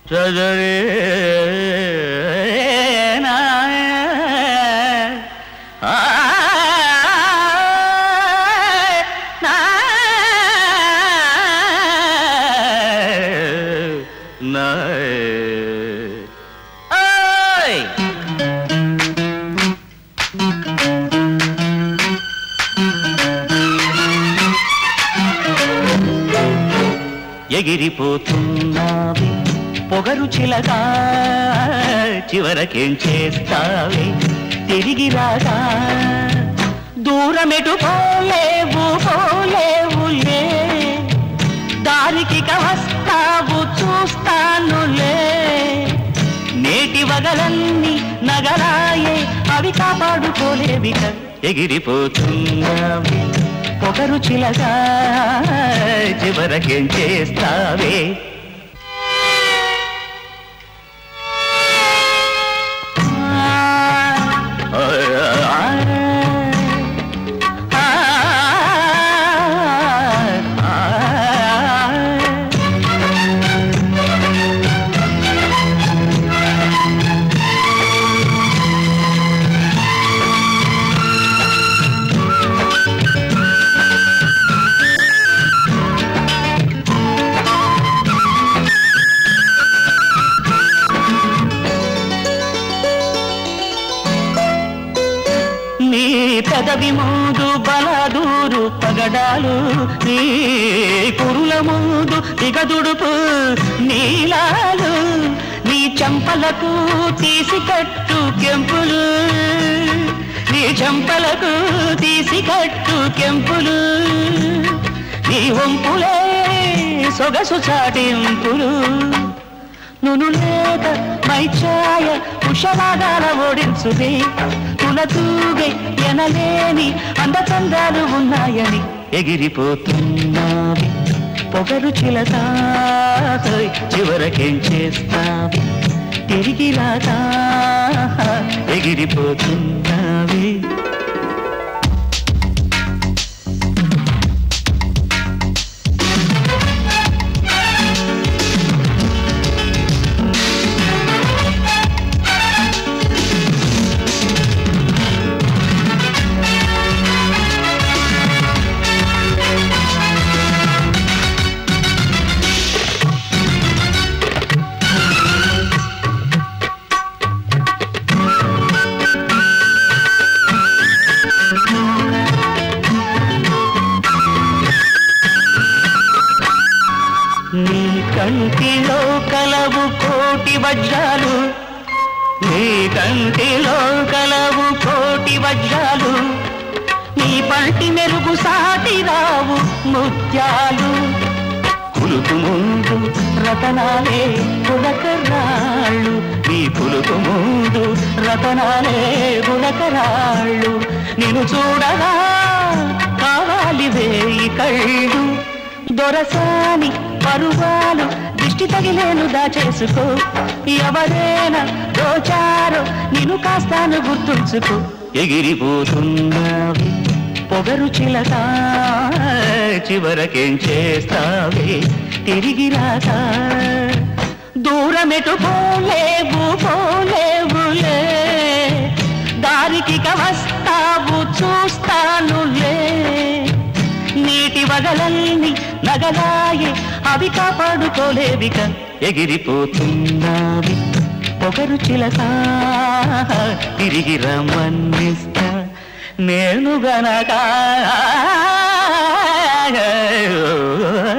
చదరే నా ఆ నా నా ఓయ్ ఎగిరిపోతున్నావి పొగరు చిలగా చివరకేం చేస్తావి తిరిగి రాగా దూరమెటు పోలేవు పోలేవులే దారికి వస్తావు చూస్తానులే నేటి వగలన్నీ నగరాయే అవి కాపాడుకోలేవిక ఎగిరిపోతున్నావి పొగరు చిలగా చివరకేం చేస్తావే నీ పెదవి ముందు బలదూరు పగడాలు నీ కురుల ముందు దిగదుడుపు నీలాలు నీ చెంపలకు తీసి కట్టు కెంపులు నీ చెంపలకు తీసి కట్టు కెంపులు నీ వంపులే సొగసు చాటింపులు నును లేక మైఛాయ కుషరాగాల ఓడించుదే తులతూగే ఎనలేని అందచందాలు ఉన్నాయని ఎగిరిపోతున్నావి పొగరు చిలకా చివరకేం చేస్తావి తిరిగి రాగా ఎగిరిపోతున్నావి నీ కంటిలో కలవు కోటి వజ్రాలు నీ కంటిలో కలవు కోటి వజ్రాలు నీ పంటి మెరుగు సాటి రావు ముత్యాలు పులుకు ముందు రతనాలే గులకరాళ్ళు నీ పులుకు ముందు రతనాలే గులకరాళ్ళు నేను చూడగా కావాలి వేయి కళ్ళు దొరసాని పరువాలు దిష్టి తగిలేను దాచేసుకో ఎవరైనా దోచారో నిన్ను కాస్తాను గుర్తుంచుకో ఎగిరిపోతున్నావి పొగరు చిలక చివరకేం చేస్తావే తిరిగి రాగా దూరమెటు పోలేవు పోలేవులే దారికి వస్తావు చూస్తానులే నీటి వగలల్ని నగలాయే అవి కాపాడుకోలేవిక ఎగిరిపోతున్నావి పొగరు చిలక తిరిగి రమ్మన్నిస్తా నేను గనక